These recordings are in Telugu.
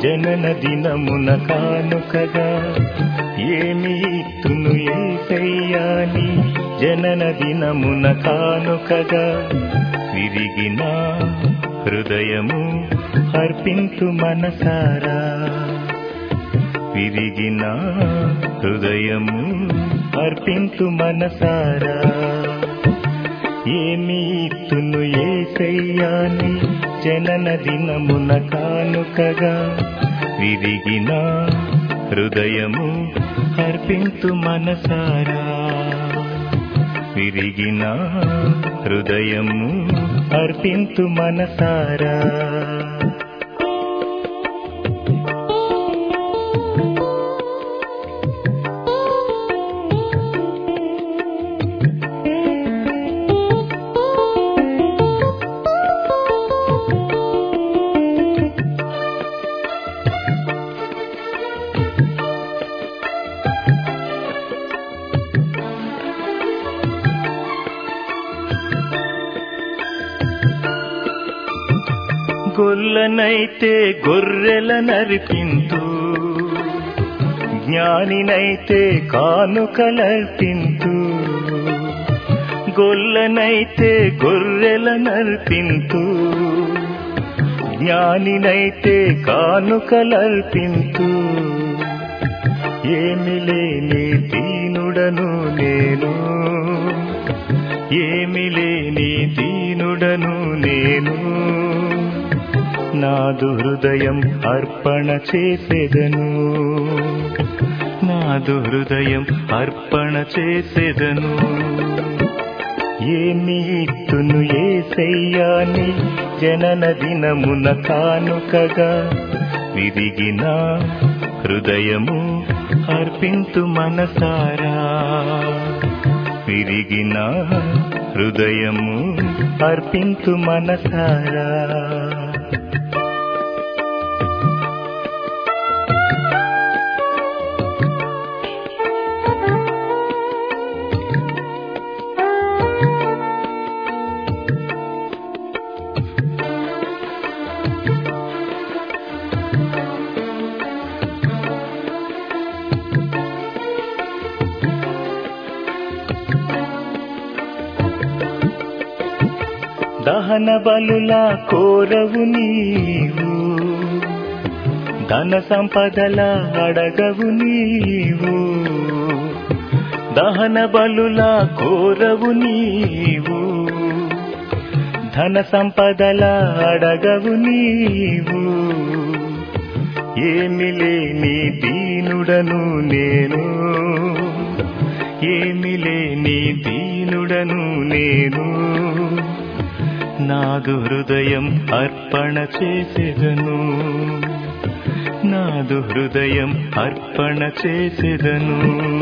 జనన దినమున కానుకగా ఏమి ఇత్తును ఏసయ్యాని జనన దినమున కానుకగా విరిగిన హృదయము అర్పింతు మనసారా విరిగిన హృదయము అర్పింతు మనసారా ఏమి ఇత్తును ఏసయ్యాని జనన దినమున కానుకగా విరిగిన హృదయము అర్పింతు మనసారా విరిగిన హృదయము అర్పింతు మనసారా గొల్లనైతే గొర్రెల నరిపింతు జ్ఞానినైతే కానుకలర్పింతు గొల్లనైతే గొర్రెల నర్పింతు జ్ఞానినైతే కానుకలర్పింతు ఏమి లేని దీనుడను నేను ఏమి లేని దీనుడను నేను నాదు హృదయం అర్పణ చేసేదను నాదు హృదయం అర్పణ చేసేదను ఏమి ఇత్తును ఏసయ్యాని జనన దినమున కానుకగా విరిగిన హృదయము అర్పింతు మనసారా విరిగిన హృదయము అర్పింతు మనసారా దహన బలులా కోరవు నీవు ధన సంపదల అడగవు నీవు దహన బలులా కోరవు నీవు ధన సంపదల అడగవు నీవు ఏమి లేని దీనుడను నేను ఏమి లేని దీనుడను నేను నాదు హృదయం అర్పణ చేసేదను నాదు హృదయం అర్పణ చేసేదను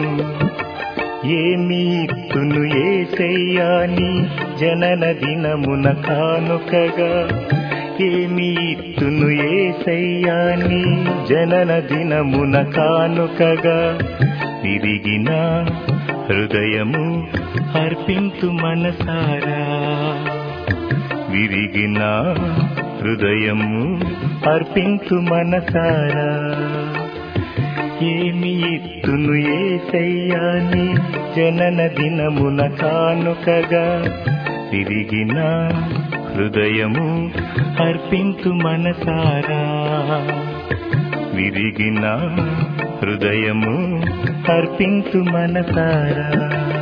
ఏమి ఇత్తును ఏసయ్యాని జనన దినమున కానుకగా ఏమి ఇత్తును ఏసయ్యాని జనన దినమున కానుకగా విరిగిన హృదయము అర్పింతు మనసారా విరిగిన హృదయము అర్పింతు మనసారా ఏమి ఇత్తును ఏసయ్యాని జనన దినమున కానుకగా విరిగిన హృదయము అర్పింతు మనసారా విరిగిన హృదయము అర్పింతు మనసారా